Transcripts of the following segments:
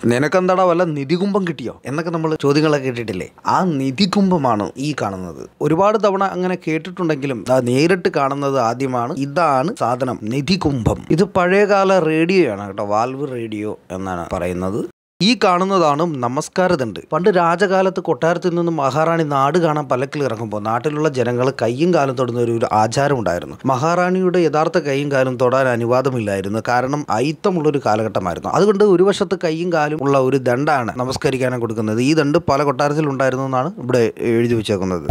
നിനക്കെന്താടാ വല്ല നിധികുംഭം കിട്ടിയോ എന്നൊക്കെ നമ്മൾ ചോദ്യങ്ങളൊക്കെ കേട്ടിട്ടില്ലേ ആ നിധികുംഭമാണ് ഈ കാണുന്നത് ഒരുപാട് തവണ അങ്ങനെ കേട്ടിട്ടുണ്ടെങ്കിലും ആ നേരിട്ട് കാണുന്നത് ആദ്യമാണ് ഇതാണ് സാധനം നിധികുംഭം ഇത് പഴയകാല റേഡിയോയാണ് കേട്ടോ വാൽവ് റേഡിയോ എന്നാണ് പറയുന്നത് ഈ കാണുന്നതാണ് നമസ്കാരദണ്ട് പണ്ട് രാജകാലത്ത് കൊട്ടാരത്തിൽ നിന്നും മഹാറാണി നാട് കാണാൻ പല്ലക്കിൽ ഇറങ്ങുമ്പോൾ നാട്ടിലുള്ള ജനങ്ങൾ കയ്യും കാലും തൊടുന്ന ഒരു ഒരു ആചാരം ഉണ്ടായിരുന്നു മഹാറാണിയുടെ യഥാർത്ഥ കൈയും കാലും തൊടാൻ അനുവാദമില്ലായിരുന്നു കാരണം അയിത്തമുള്ള ഒരു കാലഘട്ടമായിരുന്നു അതുകൊണ്ട് ഒരു വശത്ത് കൈയും കാലും ഉള്ള ഒരു ദണ്ടാണ് നമസ്കരിക്കാനും കൊടുക്കുന്നത് ഈ ദണ്ട് പല കൊട്ടാരത്തിൽ ഉണ്ടായിരുന്നു എന്നാണ് ഇവിടെ എഴുതി വെച്ചേക്കുന്നത്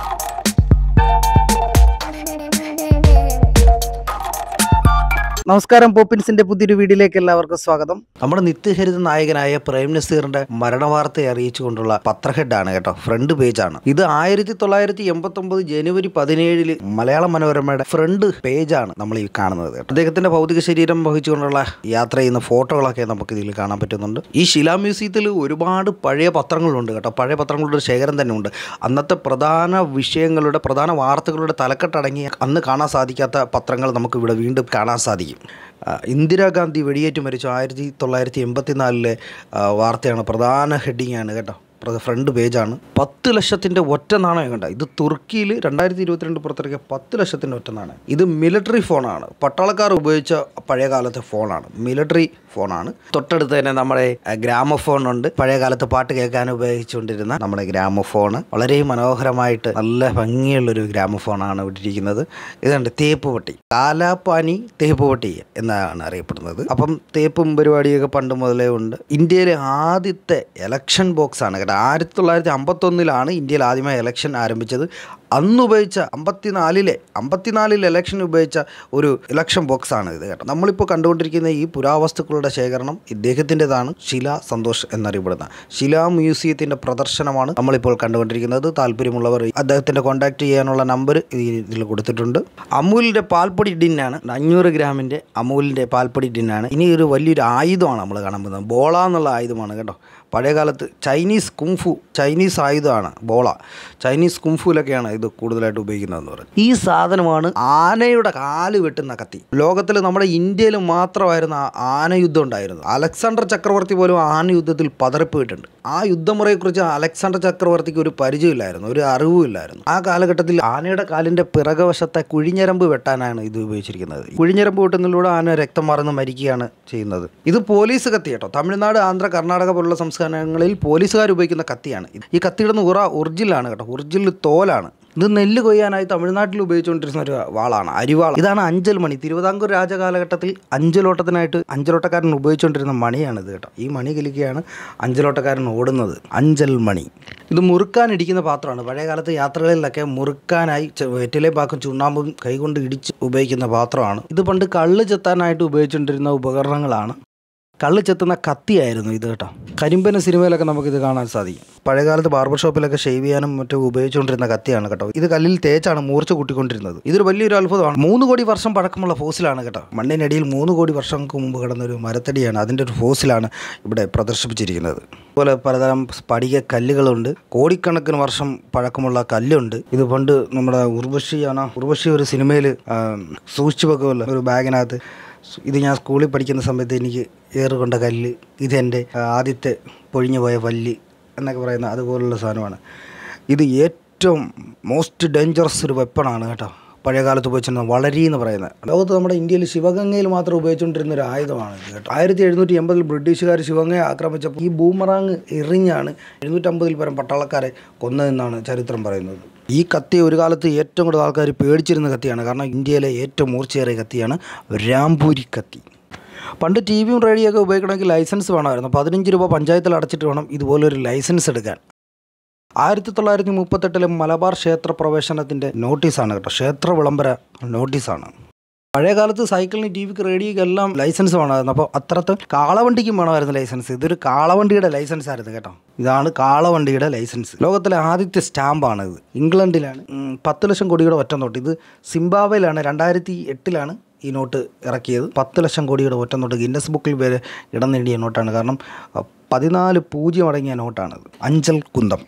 നമസ്കാരം പോപ്പിൻസിന്റെ പുതിയൊരു വീഡിയോയിലേക്ക് എല്ലാവർക്കും സ്വാഗതം നമ്മുടെ നിത്യഹരിത നായകനായ പ്രേം നസീറിന്റെ മരണവാർത്ത അറിയിച്ചുകൊണ്ടുള്ള പത്രഹെഡാണ് കേട്ടോ ഫ്രണ്ട് പേജാണ് ഇത് ആയിരത്തി തൊള്ളായിരത്തി എൺപത്തി ഒമ്പത് ജനുവരി പതിനേഴില് മലയാള മനോരമയുടെ ഫ്രണ്ട് പേജാണ് നമ്മൾ ഈ കാണുന്നത് കേട്ടോ അദ്ദേഹത്തിന്റെ ഭൗതിക ശരീരം വഹിച്ചുകൊണ്ടുള്ള യാത്ര ചെയ്യുന്ന ഫോട്ടോകളൊക്കെ നമുക്ക് ഇതിൽ കാണാൻ പറ്റുന്നുണ്ട് ഈ ശിലാ മ്യൂസിയത്തിൽ ഒരുപാട് പഴയ പത്രങ്ങളുണ്ട് കേട്ടോ പഴയ പത്രങ്ങളുടെ ഒരു ശേഖരം തന്നെ ഉണ്ട് അന്നത്തെ പ്രധാന വിഷയങ്ങളുടെ പ്രധാന വാർത്തകളുടെ തലക്കെട്ടടങ്ങി അന്ന് കാണാൻ സാധിക്കാത്ത പത്രങ്ങൾ നമുക്ക് ഇവിടെ വീണ്ടും കാണാൻ സാധിക്കും ആ, ഇന്ദിരാഗാന്ധി വെടിയേറ്റ് മരിച്ചു ആയിരത്തി തൊള്ളായിരത്തി എൺപത്തിനാലിലെ വാർത്തയാണ് പ്രധാന ഹെഡിങ് ആണ് കേട്ടോ പ്ര- ഫ്രണ്ട് പേജാണ് പത്ത് ലക്ഷത്തിൻ്റെ ഒറ്റ നാണയം കണ്ട ഇത് തുർക്കിയിൽ രണ്ടായിരത്തി ഇരുപത്തിരണ്ട് പുറത്തിറക്കിയ പത്ത് ലക്ഷത്തിൻ്റെ ഒറ്റ നാണയം ഇത് മിലിറ്ററി ഫോണാണ് പട്ടാളക്കാർ ഉപയോഗിച്ച പഴയ കാലത്തെ ഫോണാണ് മിലിറ്ററി ഫോണാണ് തൊട്ടടുത്ത് തന്നെ നമ്മുടെ ഗ്രാമഫോൺ ഉണ്ട് പഴയ കാലത്ത് പാട്ട് കേൾക്കാൻ ഉപയോഗിച്ചുകൊണ്ടിരുന്ന നമ്മുടെ ഗ്രാമഫോൺ വളരെ മനോഹരമായിട്ട് നല്ല ഭംഗിയുള്ളൊരു ഗ്രാമഫോണാണ് ഇവിടെ ഇരിക്കുന്നത് ഇതുണ്ട് തേപ്പ് പൊട്ടി കാലാപ്പാനി തേപ്പ് പൊട്ടി എന്നാണ് അറിയപ്പെടുന്നത് അപ്പം തേപ്പും പരിപാടിയൊക്കെ പണ്ട് മുതലേ ഉണ്ട് ഇന്ത്യയിലെ ആദ്യത്തെ എലക്ഷൻ ബോക്സ് ആണ് കേട്ടോ ആയിരത്തി തൊള്ളായിരത്തി അമ്പത്തൊന്നിലാണ് ഇന്ത്യയിൽ ആദ്യമായി എലക്ഷൻ ആരംഭിച്ചത് അന്ന് ഉപയോഗിച്ച അമ്പത്തിനാലിലെ അമ്പത്തിനാലിൽ ഇലക്ഷൻ ഉപയോഗിച്ച ഒരു ഇലക്ഷൻ ബോക്സ് ആണ് ഇത് കേട്ടോ നമ്മളിപ്പോൾ കണ്ടുകൊണ്ടിരിക്കുന്ന ഈ പുരാവസ്തുക്കളുടെ ശേഖരണം ഇദ്ദേഹത്തിൻ്റെതാണ് ശില സന്തോഷ് എന്നറിയപ്പെടുന്ന ശിലാ മ്യൂസിയത്തിൻ്റെ പ്രദർശനമാണ് നമ്മളിപ്പോൾ കണ്ടുകൊണ്ടിരിക്കുന്നത് താല്പര്യമുള്ളവർ അദ്ദേഹത്തിൻ്റെ കോൺടാക്ട് ചെയ്യാനുള്ള നമ്പർ ഇതിൽ കൊടുത്തിട്ടുണ്ട് അമൂലിൻ്റെ പാൽപ്പൊടി ഡിന്നാണ് അഞ്ഞൂറ് ഗ്രാമിൻ്റെ അമൂലിൻ്റെ പാൽപ്പൊടി ഡിന്നാണ് ഇനി ഒരു വലിയൊരു ആയുധമാണ് നമ്മൾ കാണാൻ പോകുന്നത് ബോള എന്നുള്ള ആയുധമാണ് കേട്ടോ പഴയകാലത്ത് ചൈനീസ് കുംഫു ചൈനീസ് ആയുധമാണ് ബോള ചൈനീസ് കുംഫുവിലൊക്കെയാണ് ഇത് കൂടുതലായിട്ട് ഉപയോഗിക്കുന്നതെന്ന് പറയുന്നത് ഈ സാധനമാണ് ആനയുടെ കാല് വെട്ടുന്ന കത്തി ലോകത്തിൽ നമ്മുടെ ഇന്ത്യയിൽ മാത്രമായിരുന്നു ആ ആന യുദ്ധം ഉണ്ടായിരുന്നത് അലക്സാണ്ടർ ചക്രവർത്തി പോലും ആന യുദ്ധത്തിൽ പതറിപ്പോയിട്ടുണ്ട് ആ യുദ്ധമുറയെക്കുറിച്ച് അലക്സാണ്ടർ ചക്രവർത്തിക്ക് ഒരു പരിചയമില്ലായിരുന്നു ഒരു അറിവുമില്ലായിരുന്നു ആ കാലഘട്ടത്തിൽ ആനയുടെ കാലിൻ്റെ പിറകവശത്തെ കുഴിഞ്ഞരമ്പ് വെട്ടാനാണ് ഇത് ഉപയോഗിച്ചിരിക്കുന്നത് കുഴിഞ്ഞരമ്പ് വെട്ടുന്നതിലൂടെ ആന രക്തം മറന്ന് മരിക്കുകയാണ് ചെയ്യുന്നത് ഇത് പോലീസ് കത്തി കേട്ടോ തമിഴ്നാട് ആന്ധ്ര കർണാടക പോലുള്ള സംസ്ഥാനങ്ങളിൽ പോലീസുകാർ ഉപയോഗിക്കുന്ന കത്തിയാണ് ഇത്. ഈ കത്തിയുടെ നിറ ഒറിജിനലാണ് കേട്ടോ ഒറിജിനൽ തോലാണ് ഇത് നെല്ല് കൊയ്യാനായി തമിഴ്നാട്ടിൽ ഉപയോഗിച്ചുകൊണ്ടിരുന്ന ഒരു വാളാണ് അരിവാൾ ഇതാണ് അഞ്ചൽ മണി തിരുവിതാംകൂർ രാജകാലഘട്ടത്തിൽ അഞ്ചലോട്ടത്തിനായിട്ട് അഞ്ചലോട്ടക്കാരൻ ഉപയോഗിച്ചുകൊണ്ടിരുന്ന മണിയാണ് ഇത് കേട്ടോ ഈ മണി കിലിക്കുകയാണ് അഞ്ചലോട്ടക്കാരൻ ഓടുന്നത് അഞ്ചൽ മണി ഇത് മുറുക്കാനിടിക്കുന്ന പാത്രമാണ് പഴയ കാലത്ത് യാത്രകളിലൊക്കെ മുറുക്കാനായി ചെ- വെറ്റിലെ പാക്കും ചുണ്ണാമ്പും കൈകൊണ്ട് ഇടിച്ച് ഉപയോഗിക്കുന്ന പാത്രമാണ് ഇത് പണ്ട് കള്ള് ചെത്താനായിട്ട് ഉപയോഗിച്ചുകൊണ്ടിരുന്ന ഉപകരണങ്ങളാണ് കള്ള് ചെത്തുന്ന കത്തിയായിരുന്നു ഇത് കേട്ടോ കരിമ്പന സിനിമയിലൊക്കെ നമുക്കിത് കാണാൻ സാധിക്കും പഴയകാലത്ത് ബാർബർ ഷോപ്പിലൊക്കെ ഷേവ് ചെയ്യാനും മറ്റും ഉപയോഗിച്ചുകൊണ്ടിരുന്ന കത്തിയാണ് കേട്ടോ ഇത് കല്ലിൽ തേച്ചാണ് മൂർച്ച കൂട്ടിക്കൊണ്ടിരുന്നത് ഇതൊരു വലിയൊരു അത്ഭുതമാണ് മൂന്ന് കോടി വർഷം പഴക്കമുള്ള ഫോസിലാണ് കേട്ടോ മണ്ണിനടിയിൽ മൂന്ന് കോടി വർഷങ്ങൾക്ക് മുമ്പ് കിടന്ന ഒരു മരത്തടിയാണ് അതിൻ്റെ ഒരു ഫോസിലാണ് ഇവിടെ പ്രദർശിപ്പിച്ചിരിക്കുന്നത് അതുപോലെ പലതരം സ്ഫടിക കല്ലുകളുണ്ട് കോടിക്കണക്കിന് വർഷം പഴക്കമുള്ള കല്ലുണ്ട് ഇത് പണ്ട് നമ്മുടെ ഉർവശിയാണ് ഉർവശി ഒരു സിനിമയിൽ സൂക്ഷിച്ചു വെക്കുമല്ലോ ഒരു ബാഗിനകത്ത് ഇത് ഞാൻ സ്കൂളിൽ പഠിക്കുന്ന സമയത്ത് എനിക്ക് ഏറുകൊണ്ട കല്ല് ഇതെൻ്റെ ആ, ആദ്യത്തെ പൊഴിഞ്ഞു പോയ പല്ല് എന്നൊക്കെ പറയുന്ന അതുപോലുള്ള സാധനമാണ് ഇത് ഏറ്റവും മോസ്റ്റ് ഡേഞ്ചറസ് ഒരു വെപ്പണാണ് കേട്ടോ പഴയ കാലത്ത് ഉപയോഗിച്ചിരുന്ന വളരി എന്ന് പറയുന്നത് ലോകത്ത് നമ്മുടെ ഇന്ത്യയിൽ ശിവഗംഗയിൽ മാത്രം ഉപയോഗിച്ചുകൊണ്ടിരുന്ന ഒരു ആയുധമാണ് ഇത് കേട്ടോ ആയിരത്തി എഴുന്നൂറ്റി എൺപതിൽ ബ്രിട്ടീഷുകാർ ശിവഗംഗയെ ആക്രമിച്ചപ്പോൾ ഈ ബൂമറാങ് എറിഞ്ഞാണ് എഴുന്നൂറ്റമ്പതിൽ പരം പട്ടാളക്കാരെ കൊന്നതെന്നാണ് ചരിത്രം പറയുന്നത് ഈ കത്തി ഒരു കാലത്ത് ഏറ്റവും കൂടുതൽ ആൾക്കാർ പേടിച്ചിരുന്ന കത്തിയാണ് കാരണം ഇന്ത്യയിലെ ഏറ്റവും മൂർച്ചയേറിയ കത്തിയാണ് രാംപൂരി കത്തി പണ്ട് ടി വിയും റേഡിയോ ഒക്കെ ഉപയോഗിക്കണമെങ്കിൽ ലൈസൻസ് വേണമായിരുന്നു പതിനഞ്ച് രൂപ പഞ്ചായത്തിൽ അടച്ചിട്ട് വേണം ഇതുപോലൊരു ലൈസൻസ് എടുക്കാൻ ആയിരത്തി തൊള്ളായിരത്തി മുപ്പത്തെട്ടിലെ മലബാർ ക്ഷേത്ര പ്രവേശനത്തിൻ്റെ നോട്ടീസാണ് കേട്ടോ ക്ഷേത്ര വിളംബര നോട്ടീസാണ് പഴയ കാലത്ത് സൈക്കിളിന് ടി വിക്ക് റേഡിയോക്ക് എല്ലാം ലൈസൻസ് വേണമായിരുന്നു അപ്പോൾ അത്രത്തെ കാളവണ്ടിക്കും വേണമായിരുന്നു ലൈസൻസ് ഇതൊരു കാളവണ്ടിയുടെ ലൈസൻസ് ആയിരുന്നു കേട്ടോ ഇതാണ് കാളവണ്ടിയുടെ ലൈസൻസ് ലോകത്തിലെ ആദ്യത്തെ സ്റ്റാമ്പാണ് ഇത് ഇംഗ്ലണ്ടിലാണ് ഉം, പത്ത് ലക്ഷം കോടിയുടെ ഒറ്റ നോട്ട് ഇത് സിംബാബ്വേയിലാണ് രണ്ടായിരത്തി എട്ടിലാണ് ഈ നോട്ട് ഇറക്കിയത് പത്ത് ലക്ഷം കോടിയുടെ ഒറ്റ നോട്ട് ഗിന്നസ് ബുക്കിൽ വരെ ഇടം നേടിയ നോട്ടാണ് കാരണം അഹ്, പതിനാല് പൂജ്യം അടങ്ങിയ നോട്ടാണിത് അഞ്ചൽ കുന്തം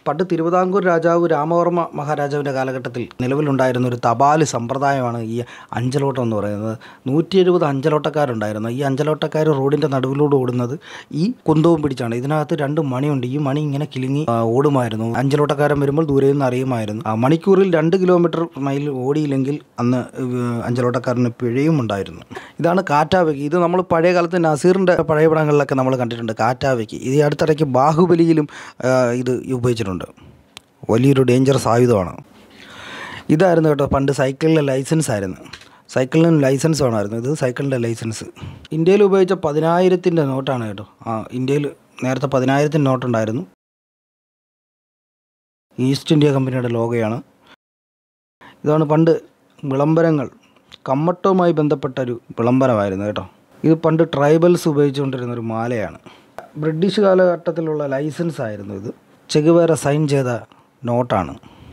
പണ്ട് തിരുവിതാംകൂർ രാജാവ് രാമവർമ്മ മഹാരാജാവിൻ്റെ കാലഘട്ടത്തിൽ നിലവിലുണ്ടായിരുന്ന ഒരു തപാൽ സമ്പ്രദായമാണ് ഈ അഞ്ചലോട്ടം എന്ന് പറയുന്നത് നൂറ്റി എഴുപത് അഞ്ചലോട്ടക്കാരുണ്ടായിരുന്നു ഈ അഞ്ചലോട്ടക്കാർ റോഡിൻ്റെ നടുവിലൂടെ ഓടുന്നത് ഈ കുന്തവും പിടിച്ചാണ് ഇതിനകത്ത് രണ്ട് മണിയുണ്ട് ഈ മണി ഇങ്ങനെ കിലുങ്ങി ആ, ഓടുമായിരുന്നു അഞ്ചലോട്ടക്കാരൻ വരുമ്പോൾ ദൂരെ നിന്ന് അറിയുമായിരുന്നു ആ, മണിക്കൂറിൽ രണ്ട് കിലോമീറ്റർ മൈൽ ഓടിയില്ലെങ്കിൽ അന്ന് ഏഹ്, അഞ്ചലോട്ടക്കാരന് പിഴയും ഉണ്ടായിരുന്നു ഇതാണ് കാറ്റാവയ്ക്ക് ഇത് നമ്മൾ പഴയ കാലത്ത് നസീറിൻ്റെ പഴയ പടങ്ങളിലൊക്കെ നമ്മൾ കണ്ടിട്ടുണ്ട് കാറ്റാവയ്ക്ക് ഇത് ഈ അടുത്തിടയ്ക്ക് ബാഹുബലിയിലും ആ, ഇത് ഉപയോഗിച്ചിട്ടുണ്ട് വലിയൊരു ഡേഞ്ചറസ് ആയുധമാണ് ഇതായിരുന്നു കേട്ടോ പണ്ട് സൈക്കിളിലെ ലൈസൻസ് ആയിരുന്നു സൈക്കിളിന് ലൈസൻസ് വേണമായിരുന്നു ഇത് സൈക്കിളിൻ്റെ ലൈസൻസ് ഇന്ത്യയിൽ ഉപയോഗിച്ച പതിനായിരത്തിൻ്റെ നോട്ടാണ് കേട്ടോ ആ ഇന്ത്യയിൽ നേരത്തെ പതിനായിരത്തിൻ്റെ നോട്ടുണ്ടായിരുന്നു ഈസ്റ്റ് ഇന്ത്യ കമ്പനിയുടെ ലോഗോയാണ് ഇതാണ് പണ്ട് വിളംബരങ്ങൾ കമ്മട്ടവുമായി ബന്ധപ്പെട്ട ഒരു വിളംബരമായിരുന്നു കേട്ടോ ഇത് പണ്ട് ട്രൈബൽസ് ഉപയോഗിച്ചുകൊണ്ടിരുന്ന ഒരു മാലയാണ് ബ്രിട്ടീഷ് കാലഘട്ടത്തിലുള്ള ലൈസൻസ് ആയിരുന്നു ഇത് ചെഗുവേര സൈൻ ചെയ്ത നോട്ടാണ്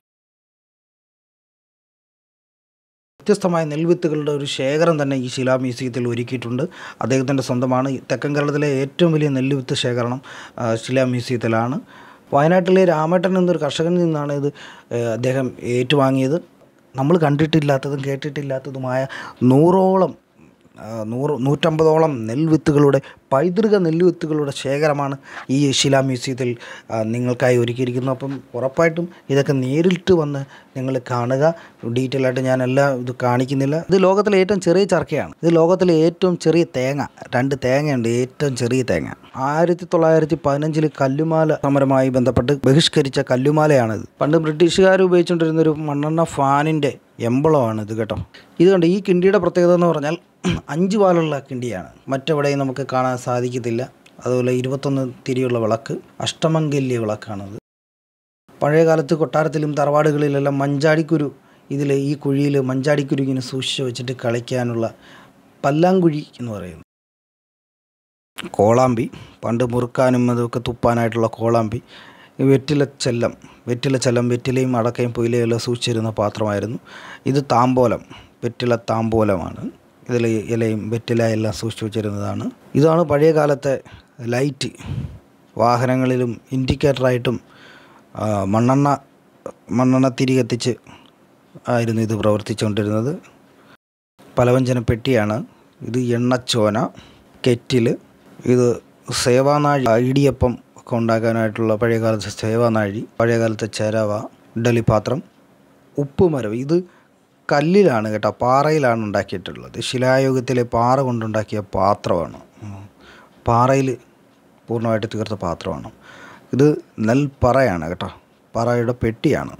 വ്യത്യസ്തമായ നെൽവിത്തുകളുടെ ഒരു ശേഖരം തന്നെ ഈ ശിലാ മ്യൂസിയത്തിൽ ഒരുക്കിയിട്ടുണ്ട് അദ്ദേഹത്തിൻ്റെ സ്വന്തമാണ് ഈ തെക്കൻ കേരളത്തിലെ ഏറ്റവും വലിയ നെല്ലുവിത്ത് ശേഖരണം ആ, ശിലാ മ്യൂസിയത്തിലാണ് വയനാട്ടിലെ രാമേട്ടൻ എന്നൊരു കർഷകനിൽ നിന്നാണ് ഇത് ഏ, അദ്ദേഹം ഏറ്റുവാങ്ങിയത് നമ്മൾ കണ്ടിട്ടില്ലാത്തതും കേട്ടിട്ടില്ലാത്തതുമായ നൂറോളം ആ, നൂറ് നൂറ്റമ്പതോളം നെൽവിത്തുകളുടെ പൈതൃക നെൽവിത്തുകളുടെ ശേഖരമാണ് ഈ ശിലാ മ്യൂസിയത്തിൽ ആ, നിങ്ങൾക്കായി ഒരുക്കിയിരിക്കുന്നത് അപ്പം ഉറപ്പായിട്ടും ഇതൊക്കെ നേരിട്ട് വന്ന് നിങ്ങൾ കാണുക ഡീറ്റെയിൽ ആയിട്ട് ഞാൻ എല്ലാം ഇത് കാണിക്കുന്നില്ല ഇത് ലോകത്തിലെ ഏറ്റവും ചെറിയ ചർക്കയാണ് ഇത് ലോകത്തിലെ ഏറ്റവും ചെറിയ തേങ്ങ രണ്ട് തേങ്ങയുണ്ട് ഏറ്റവും ചെറിയ തേങ്ങ ആയിരത്തി തൊള്ളായിരത്തി പതിനഞ്ചിൽ കല്ലുമാല സമരമായി ബന്ധപ്പെട്ട് ബഹിഷ്കരിച്ച കല്ലുമാലയാണിത് പണ്ട് ബ്രിട്ടീഷുകാർ ഉപയോഗിച്ചുകൊണ്ടിരുന്ന ഒരു മണ്ണെണ്ണ ഫാനിൻ്റെ എമ്പളമാണ് ഇത് കേട്ടോ ഇത് കണ്ട് ഈ കിണ്ടിയുടെ പ്രത്യേകത എന്ന് പറഞ്ഞാൽ അഞ്ച് വാലുള്ള കിണ്ടിയാണ് മറ്റെവിടെയും നമുക്ക് കാണാൻ സാധിക്കത്തില്ല അതുപോലെ ഇരുപത്തൊന്ന് തിരിയുള്ള വിളക്ക് അഷ്ടമംഗല്യ വിളക്കാണത് പഴയ കാലത്ത് കൊട്ടാരത്തിലും തറവാടുകളിലെല്ലാം മഞ്ചാടിക്കുരു ഇതിൽ ഈ കുഴിയിൽ മഞ്ചാടിക്കുരു ഇങ്ങനെ സൂക്ഷിച്ച് വെച്ചിട്ട് കളിക്കാനുള്ള പല്ലാങ്കുഴി എന്ന് പറയുന്നു കോളാമ്പി പണ്ട് മുറുക്കാനും അതൊക്കെ തുപ്പാനായിട്ടുള്ള കോളാമ്പി ഈ വെറ്റില ചെല്ലം വെറ്റില ചെല്ലം വെറ്റിലയും അടക്കയും പുയിലയും എല്ലാം സൂക്ഷിച്ചിരുന്ന പാത്രമായിരുന്നു ഇത് താമ്പോലം വെറ്റില താമ്പോലമാണ് ഇതിൽ ഇലയും വെറ്റില എല്ലാം സൂക്ഷിച്ചു വെച്ചിരുന്നതാണ് ഇതാണ് പഴയ കാലത്തെ ലൈറ്റ് വാഹനങ്ങളിലും ഇൻഡിക്കേറ്ററായിട്ടും ആ, മണ്ണെണ്ണ മണ്ണെണ്ണ തിരി കത്തിച്ച് ആയിരുന്നു ഇത് പ്രവർത്തിച്ചുകൊണ്ടിരുന്നത് പലവ്യഞ്ജന പെട്ടിയാണ് ഇത് എണ്ണച്ചോന കെറ്റിൽ ഇത് സേവാനാഴി ഇടിയപ്പം ഒക്കെ ഉണ്ടാക്കാനായിട്ടുള്ള പഴയകാലത്തെ സേവാനാഴി പഴയകാലത്തെ ചിരവ ഇഡലി പാത്രം ഉപ്പുമരം ഇത് കല്ലിലാണ് കേട്ടോ പാറയിലാണ് ഉണ്ടാക്കിയിട്ടുള്ളത് ശിലായുഗത്തിലെ പാറ കൊണ്ടുണ്ടാക്കിയ പാത്രമാണ് ഉം. പാറയിൽ പൂർണ്ണമായിട്ട് തീർത്ത പാത്രമാണ് ഇത് നെൽപ്പറയാണ് കേട്ടോ പറയുടെ പെട്ടിയാണ്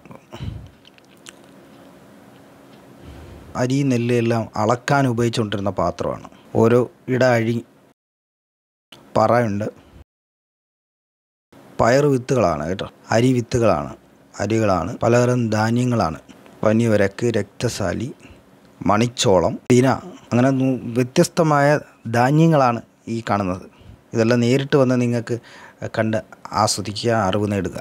അരി നെല്ല് എല്ലാം അളക്കാൻ ഉപയോഗിച്ചുകൊണ്ടിരുന്ന പാത്രമാണ് ഓരോ ഇട അഴി പറയുണ്ട് പയർ വിത്തുകളാണ് കേട്ടോ അരി വിത്തുകളാണ് അരികളാണ് പലതരം ധാന്യങ്ങളാണ് പനിവരക്ക് രക്തസാലി മണിച്ചോളം തിന അങ്ങനെ നു- വ്യത്യസ്തമായ ധാന്യങ്ങളാണ് ഈ കാണുന്നത് ഇതെല്ലാം നേരിട്ട് വന്ന് നിങ്ങൾക്ക് കണ്ട് ആസ്വദിക്കുക അറിവ് നേടുക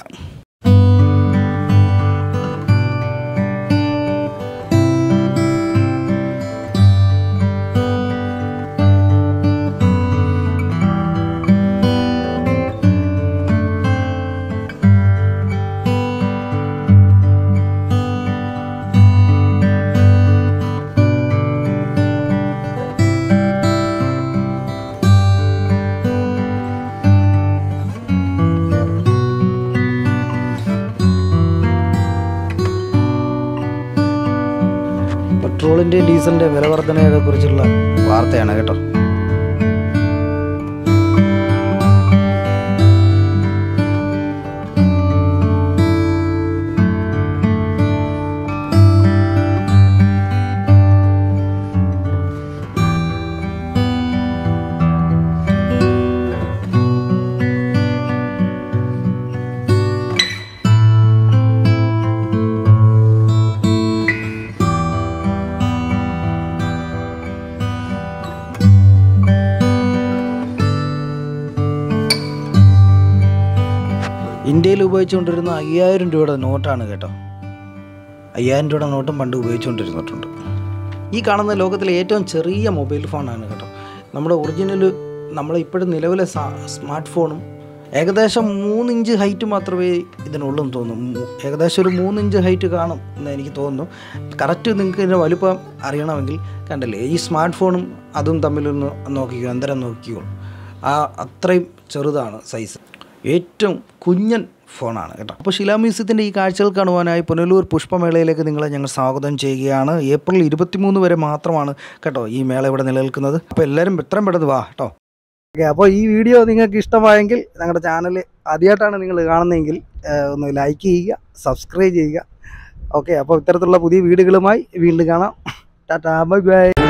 പെട്രോളിൻ്റെ ഡീസലിൻ്റെ വില വർധനയെ കുറിച്ചുള്ള വാർത്തയാണ് കേട്ടോ ഇന്ത്യയിൽ ഉപയോഗിച്ചുകൊണ്ടിരുന്ന അയ്യായിരം രൂപയുടെ നോട്ടാണ് കേട്ടോ അയ്യായിരം രൂപയുടെ നോട്ടും പണ്ട് ഉപയോഗിച്ചുകൊണ്ടിരുന്നിട്ടുണ്ട് ഈ കാണുന്ന ലോകത്തിലെ ഏറ്റവും ചെറിയ മൊബൈൽ ഫോണാണ് കേട്ടോ നമ്മുടെ ഒറിജിനൽ നമ്മൾ ഇപ്പോഴും നിലവിലെ സ്മാർട്ട് ഫോണും ഏകദേശം മൂന്നിഞ്ച് ഹൈറ്റ് മാത്രമേ ഇതിനുള്ളൂ എന്ന് തോന്നുന്നു മൂ- ഏകദേശം ഒരു മൂന്നിഞ്ച് ഹൈറ്റ് കാണും എന്ന് എനിക്ക് തോന്നുന്നു കറക്റ്റ് നിങ്ങൾക്ക് ഇതിൻ്റെ വലുപ്പം അറിയണമെങ്കിൽ കണ്ടല്ലേ ഈ സ്മാർട്ട് ഫോണും അതും തമ്മിലൊന്ന് നോക്കിക്കോ അന്തരം നോക്കിക്കോ ആ അത്രയും ചെറുതാണ് സൈസ് ഏറ്റവും കുഞ്ഞൻ ഫോണാണ് കേട്ടോ അപ്പോൾ ശിലാ മ്യൂസിയത്തിൻ്റെ ഈ കാഴ്ചകൾ കാണുവാനായി പുനലൂർ പുഷ്പമേളയിലേക്ക് നിങ്ങളെ ഞങ്ങൾ സ്വാഗതം ചെയ്യുകയാണ് ഏപ്രിൽ ഇരുപത്തിമൂന്ന് വരെ മാത്രമാണ് കേട്ടോ ഈ മേള ഇവിടെ നിലനിൽക്കുന്നത് അപ്പോൾ എല്ലാവരും എത്രയും പെട്ടെന്ന് വാ കേട്ടോ ഓക്കെ അപ്പോൾ ഈ വീഡിയോ നിങ്ങൾക്ക് ഇഷ്ടമായെങ്കിൽ ഞങ്ങളുടെ ചാനൽ ആദ്യമായിട്ടാണ് നിങ്ങൾ കാണുന്നതെങ്കിൽ ഏഹ്, ഒന്ന് ലൈക്ക് ചെയ്യുക സബ്സ്ക്രൈബ് ചെയ്യുക ഓക്കെ അപ്പോൾ ഇത്തരത്തിലുള്ള പുതിയ വീഡിയോകളുമായി വീണ്ടും കാണാം ടാറ്റാ ബൈ ബൈ